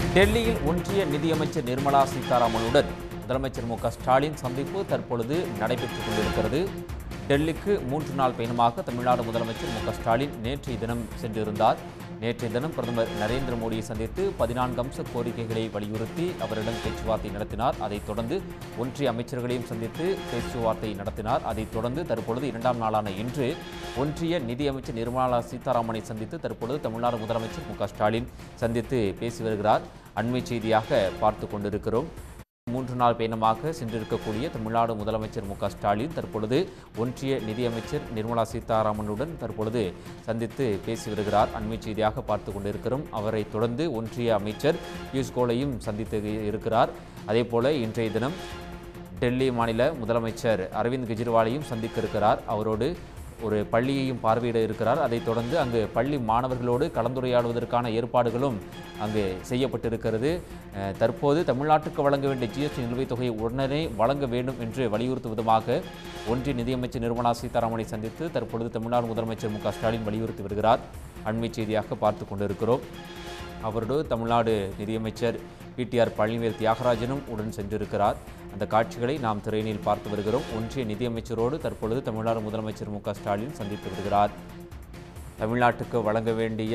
டெல்லியில் ஒன்றிய நிதியமைச்சர் நிர்மலா சீதாராமனுடன் முதலமைச்சர் மு க ஸ்டாலின் சந்திப்பு தற்பொழுது நடைபெற்றுக் கொண்டிருக்கிறது டெல்லிக்கு மூன்று நாள் பயணமாக தமிழ்நாடு முதலமைச்சர் மு க ஸ்டாலின் நேற்றைய தினம் சென்றிருந்தார் நேற்றைய தினம் பிரதமர் நரேந்திர மோடியை சந்தித்து பதினான்கு அம்ச கோரிக்கைகளை வலியுறுத்தி அவரிடம் பேச்சுவார்த்தை நடத்தினார் அதைத் தொடர்ந்து ஒன்றிய அமைச்சர்களையும் சந்தித்து பேச்சுவார்த்தை நடத்தினார் அதைத் தொடர்ந்து தற்பொழுது இரண்டாம் நாளான இன்று ஒன்றிய நிதியமைச்சர் நிர்மலா சீதாராமனை சந்தித்து தற்பொழுது தமிழ்நாடு முதலமைச்சர் மு க ஸ்டாலின் சந்தித்து பேசி வருகிறார் அண்மை செய்தியாக பார்த்து கொண்டிருக்கிறோம் மூன்று நாள் பயணமாக சென்றிருக்கக்கூடிய தமிழ்நாடு முதலமைச்சர் மு க ஸ்டாலின் தற்பொழுது ஒன்றிய நிதியமைச்சர் நிர்மலா சீதாராமனுடன் தற்பொழுது சந்தித்து பேசி வருகிறார் அண்மை செய்தியாக பார்த்து கொண்டிருக்கிறோம் அவரை தொடர்ந்து ஒன்றிய அமைச்சர் பியூஷ் கோயலையும் சந்தித்து இருக்கிறார் அதேபோல இன்றைய தினம் டெல்லி மாநில முதலமைச்சர் அரவிந்த் கெஜ்ரிவாலையும் சந்திக்க இருக்கிறார் அவரோடு ஒரு பள்ளியையும் பார்வையிட இருக்கிறார் அதைத் தொடர்ந்து அங்கு பள்ளி மாணவர்களோடு கலந்துரையாடுவதற்கான ஏற்பாடுகளும் அங்கு செய்யப்பட்டிருக்கிறது அஹ், தற்போது தமிழ்நாட்டுக்கு வழங்க வேண்டிய ஜிஎஸ்டி நிலுவைத் தொகையை உடனே வழங்க வேண்டும் என்று வலியுறுத்தும் விதமாக ஒன்றிய நிதியமைச்சர் நிர்மலா சீதாராமனை சந்தித்து தற்பொழுது தமிழ்நாடு முதலமைச்சர் மு க ஸ்டாலின் வலியுறுத்தி வருகிறார் அண்மை செய்தியாக பார்த்து கொண்டிருக்கிறோம் அவரோடு தமிழ்நாடு நிதியமைச்சர் பிடிஆர் பழனிவேல் தியாகராஜனும் உடன் சென்றிருக்கிறார் அந்த காட்சிகளை நாம் திரையினில் பார்த்து வருகிறோம் ஒன்றிய நிதியமைச்சரோடு தற்பொழுது தமிழ்நாடு முதலமைச்சர் மு க ஸ்டாலின் சந்தித்து வருகிறார் தமிழ்நாட்டுக்கு வழங்க வேண்டிய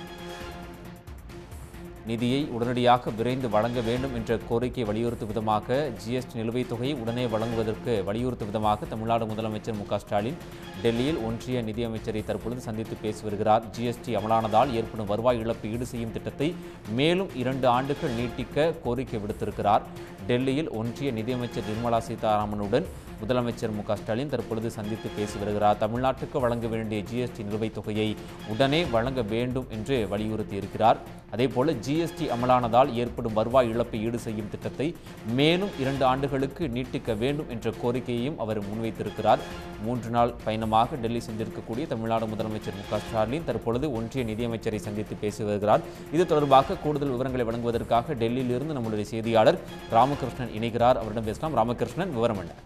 நிதியை உடனடியாக விரைந்து வழங்க வேண்டும் என்ற கோரிக்கை வலியுறுத்தும் விதமாக ஜிஎஸ்டி நிலுவைத் தொகையை உடனே வழங்குவதற்கு வலியுறுத்தும் விதமாக தமிழ்நாடு முதலமைச்சர் மு க ஸ்டாலின் டெல்லியில் ஒன்றிய நிதியமைச்சரை தற்பொழுது சந்தித்து பேசி வருகிறார் ஜிஎஸ்டி அமலானதால் ஏற்படும் வருவாய் இழப்பு ஈடு செய்யும் திட்டத்தை மேலும் இரண்டு ஆண்டுகள் நீட்டிக்க கோரிக்கை விடுத்திருக்கிறார் டெல்லியில் ஒன்றிய நிதியமைச்சர் நிர்மலா சீதாராமனுடன் முதலமைச்சர் மு க ஸ்டாலின் தற்பொழுது சந்தித்து பேசி வருகிறார் தமிழ்நாட்டுக்கு வழங்க வேண்டிய ஜிஎஸ்டி நிலுவைத் தொகையை உடனே வழங்க வேண்டும் என்று வலியுறுத்தி இருக்கிறார் அதேபோல ஜிஎஸ்டி அமலானதால் ஏற்படும் வருவாய் இழப்பை ஈடு செய்யும் திட்டத்தை மேலும் இரண்டு ஆண்டுகளுக்கு நீட்டிக்க வேண்டும் என்ற கோரிக்கையையும் அவர் முன்வைத்திருக்கிறார் மூன்று நாள் பயணமாக டெல்லி சென்றிருக்கக்கூடிய தமிழ்நாடு முதலமைச்சர் மு க ஸ்டாலின் தற்பொழுது ஒன்றிய நிதியமைச்சரை சந்தித்து பேசி வருகிறார் இது தொடர்பாக கூடுதல் விவரங்களை வழங்குவதற்காக டெல்லியில் இருந்து நம்முடைய செய்தியாளர் ராமகிருஷ்ணன் இணைகிறார் அவரிடம் பேசலாம் ராமகிருஷ்ணன் விவரம் என்ன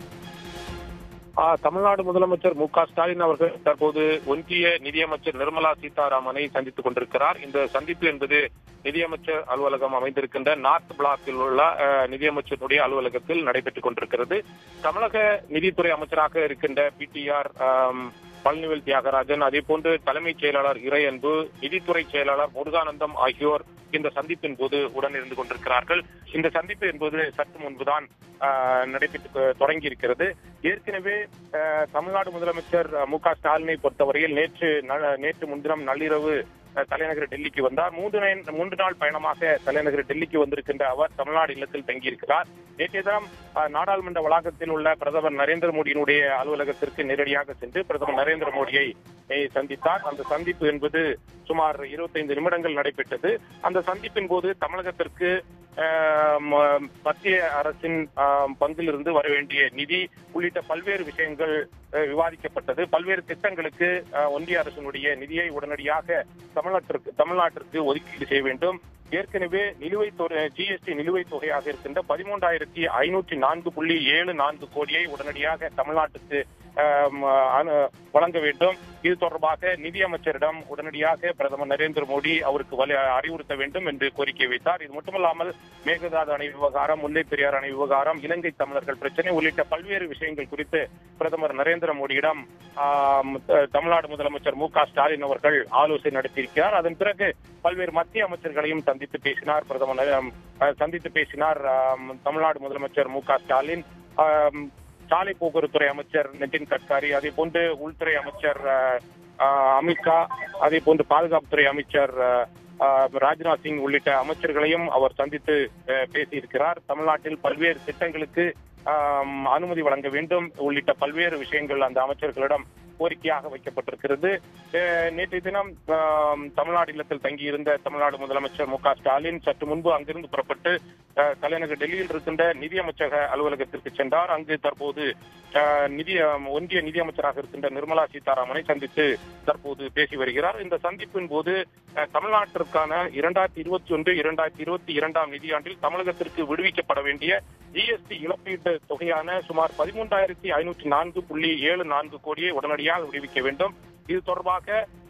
ஆ, தமிழ்நாடு முதலமைச்சர் மு க ஸ்டாலின் அவர்கள் தற்போது ஒன்றிய நிதியமைச்சர் நிர்மலா சீதாராமனை சந்தித்துக் கொண்டிருக்கிறார் இந்த சந்திப்பு என்பது நிதியமைச்சர் அலுவலகம் அமைந்திருக்கின்ற நார்த் பிளாக்கில் உள்ள அ, நிதியமைச்சருடைய அலுவலகத்தில் நடைபெற்றுக் கொண்டிருக்கிறது தமிழக நிதித்துறை அமைச்சராக இருக்கின்ற பிடிஆர் பழனிவேல் தியாகராஜன் அதே போன்று தலைமைச் செயலாளர் இறையன்பு நிதித்துறை செயலாளர் முருகானந்தம் ஆகியோர் இந்த சந்திப்பின் போது உடன் இருந்து கொண்டிருக்கிறார்கள் இந்த சந்திப்பு என்பது சற்று முன்புதான் ஆஹ், நடைபெற்று தொடங்கி இருக்கிறது ஏற்கனவே ஆஹ், தமிழ்நாடு முதலமைச்சர் அஹ், மு க ஸ்டாலினை பொறுத்தவரையில் நேற்று ந- நேற்று முன்தினம் நள்ளிரவு அஹ், தலைநகர் டெல்லிக்கு வந்தார் மூன்று நை- மூன்று நாள் பயணமாக தலைநகர் டெல்லிக்கு வந்திருக்கின்ற அவர் தமிழ்நாடு இல்லத்தில் தங்கியிருக்கிறார் நேற்றைய தினம் அஹ், நாடாளுமன்ற வளாகத்தில் உள்ள பிரதமர் நரேந்திர மோடியினுடைய அலுவலகத்திற்கு நேரடியாக சென்று பிரதமர் நரேந்திர மோடியை அஹ், சந்தித்தார் அந்த சந்திப்பு என்பது சுமார் 25 நிமிடங்கள் நடைபெற்றது அந்த சந்திப்பின் போது தமிழகத்திற்கு அஹ், ம- மத்திய அரசின் அஹ், பங்கிலிருந்து வர வேண்டிய நிதி உள்ளிட்ட பல்வேறு விஷயங்கள் அஹ், விவாதிக்கப்பட்டது பல்வேறு திட்டங்களுக்கு அஹ், ஒன்றிய அரசினுடைய நிதியை உடனடியாக தமிழ்நாட்டிற்கு தமிழ்நாட்டிற்கு ஒதுக்கீடு செய்ய வேண்டும் ஏற்கனவே நிலுவைத் தொகை ஜிஎஸ்டி நிலுவைத் தொகையாக இருக்கின்ற பதிமூன்றாயிரத்தி ஐநூற்றி நான்கு புள்ளி ஏழு நான்கு கோடியை உடனடியாக தமிழ்நாட்டுக்கு ஆம், அனு- வழங்க வேண்டும் இது தொடர்பாக நிதியமைச்சரிடம் உடனடியாக பிரதமர் நரேந்திர மோடி அவருக்கு வலி அறிவுறுத்த வேண்டும் என்று கோரிக்கை வைத்தார் இது மட்டுமல்லாமல் மேகதாது அணை விவகாரம் முல்லை பெரியார் அணை விவகாரம் இலங்கை தமிழர்கள் பிரச்சனை உள்ளிட்ட பல்வேறு விஷயங்கள் குறித்து பிரதமர் நரேந்திர மோடியிடம் ஆம், த- தமிழ்நாடு முதலமைச்சர் மு க ஸ்டாலின் அவர்கள் ஆலோசனை நடத்தியிருக்கிறார் அதன் பிறகு பல்வேறு மத்திய அமைச்சர்களையும் சந்தித்து பேசினார் பிரதமர் நரே- அஹ், சந்தித்து பேசினார் ஆம், தமிழ்நாடு முதலமைச்சர் மு க ஸ்டாலின் ஆம், சாலை போக்குவரத்துறை அமைச்சர் நிதின் கட்காரி அதே போன்று உள்துறை அமைச்சர் அஹ், அஹ், அமித்ஷா அதே போன்று பாதுகாப்புத்துறை அமைச்சர் அஹ், அஹ், ராஜ்நாத் சிங் உள்ளிட்ட அமைச்சர்களையும் அவர் சந்தித்து அஹ், பேசியிருக்கிறார் தமிழ்நாட்டில் பல்வேறு திட்டங்களுக்கு ஆம், அனுமதி வழங்க வேண்டும் உள்ளிட்ட பல்வேறு விஷயங்கள் அந்த அமைச்சர்களிடம் கோரிக்கையாக வைக்கப்பட்டிருக்கிறது அஹ், நேற்றைய தினம் ஆம், தமிழ்நாடு இல்லத்தில் தங்கியிருந்த தமிழ்நாடு முதலமைச்சர் மு க ஸ்டாலின் சற்று முன்பு அங்கிருந்து புறப்பட்டு அஹ், தலைநகர் டெல்லியில் இருக்கின்ற நிதியமைச்சக அலுவலகத்திற்கு சென்றார் அங்கு தற்போது அஹ், நிதி அஹ், ஒன்றிய நிதியமைச்சராக இருக்கின்ற நிர்மலா சீதாராமனை சந்தித்து தற்போது பேசி வருகிறார் இந்த சந்திப்பின் போது அஹ், தமிழ்நாட்டிற்கான இரண்டாயிரத்தி இருபத்தி ஒன்று இரண்டாயிரத்தி இருபத்தி இரண்டாம் நிதியாண்டில் தமிழகத்திற்கு விடுவிக்கப்பட வேண்டிய ஜிஎஸ்டி இழப்பீட்டு தொகையான சுமார் பதிமூன்றாயிரத்தி ஐநூற்றி நான்கு புள்ளி ஏழு நான்கு கோடியை உடனடியாக விடுவிக்க வேண்டும் இது தொடர்பாக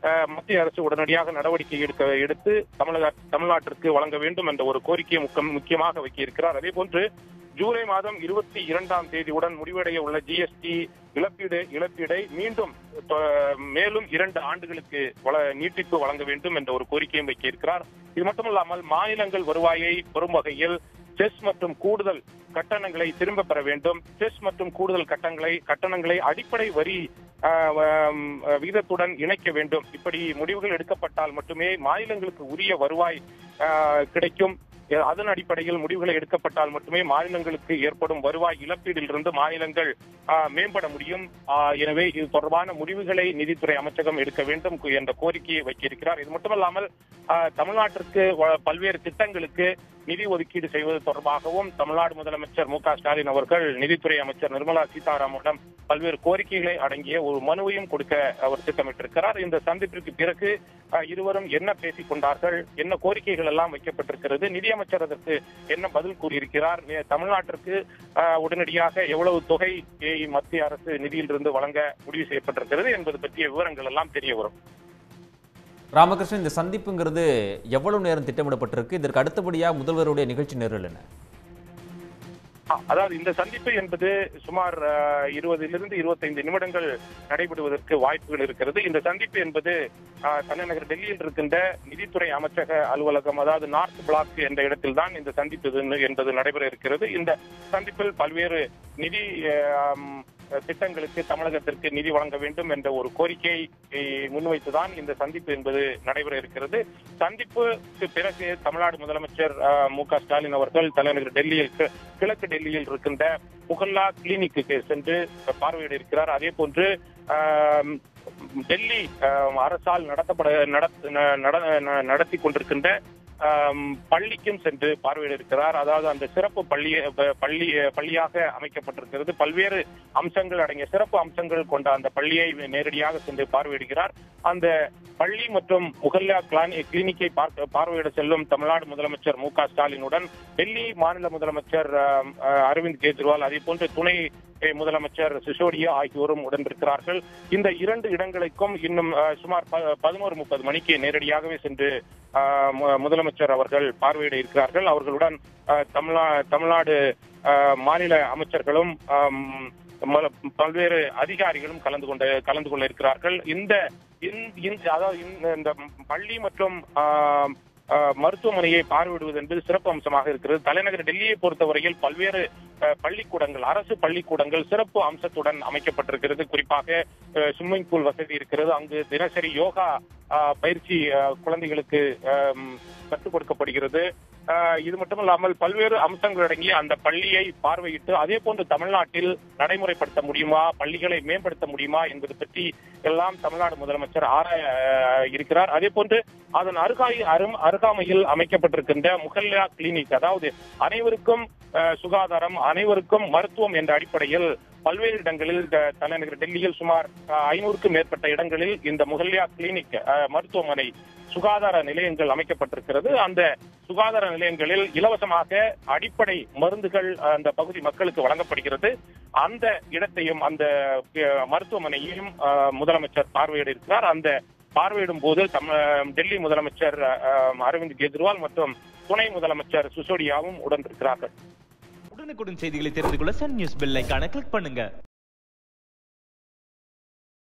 அஹ், மத்திய அரசு உடனடியாக நடவடிக்கை எடுக்க எடுத்து தமிழக தமிழ்நாட்டிற்கு வழங்க வேண்டும் என்ற ஒரு கோரிக்கையை முக்கம்- முக்கியமாக வைக்கியிருக்கிறார் அதே போன்று ஜூலை மாதம் இருபத்தி இரண்டாம் தேதியுடன் முடிவடைய உள்ள ஜிஎஸ்டி இழப்பீடு இழப்பீடை மீண்டும் தொ- மேலும் இரண்டு ஆண்டுகளுக்கு வள- நீட்டிப்பு வழங்க வேண்டும் என்ற ஒரு கோரிக்கையும் வைக்கியிருக்கிறார் இது மட்டுமல்லாமல் மாநிலங்கள் வருவாயை பெறும் வகையில் செஸ் மற்றும் கூடுதல் கட்டணங்களை திரும்ப பெற வேண்டும் செஸ் மற்றும் கூடுதல் கட்டணங்களை கட்டணங்களை அடிப்படை வரி ஆஹ், ஆம், விகிதத்துடன் இணைக்க வேண்டும் இப்படி முடிவுகள் எடுக்கப்பட்டால் மட்டுமே மாநிலங்களுக்கு உரிய வருவாய் ஆஹ், கிடைக்கும் எ- அதன் அடிப்படையில் முடிவுகளை எடுக்கப்பட்டால் மட்டுமே மாநிலங்களுக்கு ஏற்படும் வருவாய் இழப்பீடிலிருந்து மாநிலங்கள் ஆஹ், மேம்பட முடியும் ஆஹ், எனவே இது தொடர்பான முடிவுகளை நிதித்துறை அமைச்சகம் எடுக்க வேண்டும் கு- என்ற கோரிக்கையை வைக்கியிருக்கிறார் இது மட்டுமல்லாமல் ஆஹ், தமிழ்நாட்டிற்கு வ- பல்வேறு திட்டங்களுக்கு நிதி ஒதுக்கீடு செய்வது தொடர்பாகவும் தமிழ்நாடு முதலமைச்சர் மு க ஸ்டாலின் அவர்கள் நிதித்துறை அமைச்சர் நிர்மலா சீதாராமனிடம் பல்வேறு கோரிக்கைகளை அடங்கிய ஒரு மனுவையும் கொடுக்க அவர் திட்டமிட்டிருக்கிறார் இந்த சந்திப்பிற்கு பிறகு அஹ், இருவரும் என்ன பேசிக் கொண்டார்கள் என்ன கோரிக்கைகள் எல்லாம் வைக்கப்பட்டிருக்கிறது நிதியமைச்சர் அதற்கு என்ன பதில் கூறியிருக்கிறார் நே- தமிழ்நாட்டிற்கு அஹ், உடனடியாக எவ்வளவு தொகை அஹ், மத்திய அரசு நிதியிலிருந்து வழங்க முடிவு செய்யப்பட்டிருக்கிறது என்பது பற்றிய விவரங்கள் எல்லாம் தெரிய வரும் ராமகிருஷ்ணன் இந்த சந்திப்புங்கிறது எவ்வளவு நேரம் திட்டமிடப்பட்டிருக்கு இதற்கு அடுத்தபடியாக முதல்வருடைய நிகழ்ச்சி நிரல் என்ன அ- அதாவது இந்த சந்திப்பு என்பது சுமார் அஹ், இருபதிலிருந்து இருபத்தைந்து நிமிடங்கள் நடைபெறுவதற்கு வாய்ப்புகள் இருக்கிறது இந்த சந்திப்பு என்பது அஹ், தலைநகர் டெல்லியில் இருக்கின்ற நிதித்துறை அமைச்சக அலுவலகம் அதாவது நார்த் பிளாக் என்ற இடத்தில்தான் இந்த சந்திப்பு இது என்பது நடைபெற இருக்கிறது இந்த சந்திப்பில் பல்வேறு நிதி அஹ், திட்டங்களுக்கு தமிழகத்திற்கு நிதி வழங்க வேண்டும் என்ற ஒரு கோரிக்கையை அஹ், முன்வைத்துதான் இந்த சந்திப்பு என்பது நடைபெற இருக்கிறது சந்திப்புக்கு பிறகு தமிழ்நாடு முதலமைச்சர் அஹ், மு க ஸ்டாலின் அவர்கள் தலைநகர் டெல்லியில் கி- கிழக்கு டெல்லியில் இருக்கின்ற முகல்லா கிளினிக்கு சென்று பார்வையிட இருக்கிறார் அதே போன்று ஆம், டெல்லி ஆம், அரசால் நடத்தப்பட நடத்- ந- நட- ந- நடத்தி கொண்டிருக்கின்ற ஆம், பள்ளிக்கும் சென்று பார்வையிட இருக்கிறார் அதாவது அந்த சிறப்பு பள்ளி ப- பள்ளி பள்ளியாக அமைக்கப்பட்டிருக்கிறது பல்வேறு அம்சங்கள் அடங்கிய சிறப்பு அம்சங்கள் கொண்ட அந்த பள்ளியை நேரடியாக சென்று பார்வையிடுகிறார் அந்த பள்ளி மற்றும் முகல்லா கிளானி- கிளினிக்கை பார்க்க பார்வையிட செல்லும் தமிழ்நாடு முதலமைச்சர் மு க ஸ்டாலினுடன் டெல்லி மாநில முதலமைச்சர் ஆம், அஹ், அரவிந்த் கெஜ்ரிவால் அதே போன்று துணை அஹ், முதலமைச்சர் சிசோடியா ஆகியோரும் உடனிருக்கிறார்கள் இந்த இரண்டு இடங்களுக்கும் இன்னும் அஹ், சுமார் ப- பதினோரு முப்பது மணிக்கு நேரடியாகவே சென்று அஹ், மு- முதலமைச்சர் அவர்கள் பார்வையிட இருக்கிறார்கள் அவர்களுடன் அஹ், தமிழ்நா தமிழ்நாடு அஹ், மாநில அமைச்சர்களும் ஆம், ம- பல்வேறு அதிகாரிகளும் கலந்து கொண்டு கலந்து கொள்ள இருக்கிறார்கள் இந்த இந்த- இந்த- அதாவது இந்த- இந்த பள்ளி மற்றும் ஆம், ஆஹ், மருத்துவமனையை பார்வையிடுவது என்பது சிறப்பு அம்சமாக இருக்கிறது தலைநகர் டெல்லியை பொறுத்தவரையில் பல்வேறு ஆஹ், பள்ளிக்கூடங்கள் அரசு பள்ளிக்கூடங்கள் சிறப்பு அம்சத்துடன் அமைக்கப்பட்டிருக்கிறது குறிப்பாக ஸ்விம்மிங் பூல் வசதி இருக்கிறது அங்கு தினசரி யோகா ஆஹ், பயிற்சி ஆஹ், குழந்தைகளுக்கு ஆம், கற்றுக் கொடுக்கப்படுகிறது ஆஹ், இது மட்டுமல்லாமல் பல்வேறு அம்சங்கள் அடங்கிய அந்த பள்ளியை பார்வையிட்டு அதே போன்று தமிழ்நாட்டில் நடைமுறைப்படுத்த முடியுமா பள்ளிகளை மேம்படுத்த முடியுமா என்பது பற்றி எல்லாம் தமிழ்நாடு முதலமைச்சர் ஆராய ஆஹ், இருக்கிறார் அதே போன்று அதன் அருகாய் அரும் அருகாமையில் அமைக்கப்பட்டிருக்கின்ற முகல்யா கிளினிக் அதாவது அனைவருக்கும் ஆஹ், சுகாதாரம் அனைவருக்கும் மருத்துவம் என்ற அடிப்படையில் பல்வேறு இடங்களில் த- தலைநகர் டெல்லியில் சுமார் ஐநூறுக்கும் மேற்பட்ட இடங்களில் இந்த முகல்யா கிளினிக் ஆஹ், மருத்துவமனை சுகாதார நிலையங்கள் அமைக்கப்பட்டிருக்கிறது அந்த சுகாதார நிலையங்களில் இலவசமாக அடிப்படை மருந்துகள் அந்த பகுதி மக்களுக்கு வழங்கப்படுகிறது அந்த இடத்தையும் அந்த அஹ், மருத்துவமனையையும் அஹ், முதலமைச்சர் பார்வையிட இருக்கிறார் அந்த பார்வையிடும் போது தம்- டெல்லி முதலமைச்சர் அஹ், அரவிந்த் கெஜ்ரிவால் மற்றும் துணை முதலமைச்சர் சிசோடியாவும் உடன் இருக்கிறார்கள் உடனுக்குடன் செய்திகளை தெரிந்து கொள்ள சன் நியூஸ் பெல் ஐகானை கிளிக் பண்ணுங்க